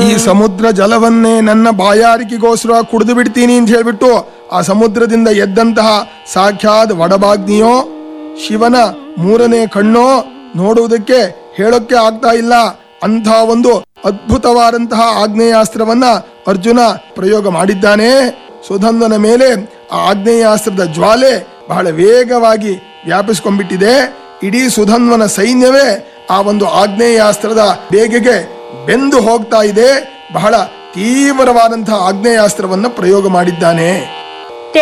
ಈ ಸಮುದ್ರ ಜಲವನ್ನೇ ನನ್ನ ಬಾಯಾರಿಕೆಗೋಸ್ಕರ ಕುಡಿದು ಬಿಡ್ತೀನಿ ಅಂತ ಹೇಳ್ಬಿಟ್ಟು ಆ ಸಮುದ್ರದಿಂದ ಎದ್ದಂತಹ ಸಾಕ್ಷಾತ್ ವಡಭಾಗ್ನಿಯೋ ಶಿವನ ಮೂರನೇ ಕಣ್ಣೋ ನೋಡುವುದಕ್ಕೆ ಹೇಳೋಕ್ಕೆ ಆಗ್ತಾ ಇಲ್ಲ ಅಂಥ ಒಂದು ಅದ್ಭುತವಾದಂತಹ ಆಗ್ನೇಯಾಸ್ತ್ರವನ್ನ ಅರ್ಜುನ ಪ್ರಯೋಗ ಮಾಡಿದ್ದಾನೆ ಸುಧನ್ವನ ಮೇಲೆ ಆ ಆಗ್ನೇಯಾಸ್ತ್ರದ ಜ್ವಾಲೆ ಬಹಳ ವೇಗವಾಗಿ ವ್ಯಾಪಿಸ್ಕೊಂಡ್ಬಿಟ್ಟಿದೆ ಇಡೀ ಸುಧನ್ವನ ಸೈನ್ಯವೇ ಆ ಒಂದು ಆಗ್ನೇಯಾಸ್ತ್ರದ ಬೇಗೆಗೆ ಬೆಂದು ಹೋಗ್ತಾ ಇದೆ ಬಹಳ ತೀವ್ರವಾದಂತಹ ಆಗ್ನೇಯಾಸ್ತ್ರವನ್ನ ಪ್ರಯೋಗ ಮಾಡಿದ್ದಾನೆ